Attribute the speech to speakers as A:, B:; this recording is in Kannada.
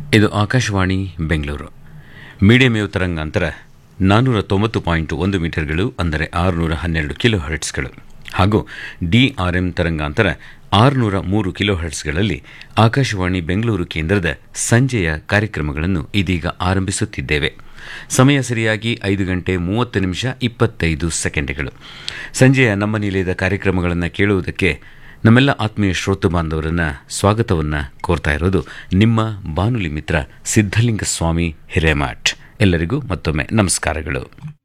A: ಇದು ಆಕಾಶವಾಣಿ ಬೆಂಗಳೂರು ಮೀಡಿಯಂ ವೇವ್ ತರಂಗಾಂತರ ನಾನ್ನೂರ ತೊಂಬತ್ತು ಪಾಯಿಂಟ್ ಒಂದು ಮೀಟರ್ಗಳು ಅಂದರೆ ಆರುನೂರ ಹನ್ನೆರಡು ಕಿಲೋ ಹರ್ಟ್ಸ್ಗಳು ಹಾಗೂ ಡಿಆರ್ಎಂ ತರಂಗಾಂತರ ಆರುನೂರ ಮೂರು ಕಿಲೋ ಹರ್ಟ್ಸ್ಗಳಲ್ಲಿ ಆಕಾಶವಾಣಿ ಬೆಂಗಳೂರು ಕೇಂದ್ರದ ಸಂಜೆಯ ಕಾರ್ಯಕ್ರಮಗಳನ್ನು ಇದೀಗ ಆರಂಭಿಸುತ್ತಿದ್ದೇವೆ ಸಮಯ ಸರಿಯಾಗಿ ಐದು ಗಂಟೆ ಮೂವತ್ತು ನಿಮಿಷ ಇಪ್ಪತ್ತೈದು ಸೆಕೆಂಡ್ಗಳು ಸಂಜೆಯ ನಮ್ಮ ನಿಲಯದ ಕಾರ್ಯಕ್ರಮಗಳನ್ನು ಕೇಳುವುದಕ್ಕೆ ನಮ್ಮೆಲ್ಲ ಆತ್ಮೀಯ ಶ್ರೋತೃ ಬಾಂಧವರನ್ನ ಸ್ವಾಗತವನ್ನ ಕೋರ್ತಾ ಇರೋದು ನಿಮ್ಮ ಬಾನುಲಿ ಮಿತ್ರ ಸಿದ್ಧಲಿಂಗ ಸ್ವಾಮಿ ಹಿರೇಮಠ್ ಎಲ್ಲರಿಗೂ ಮತ್ತೊಮ್ಮೆ ನಮಸ್ಕಾರಗಳು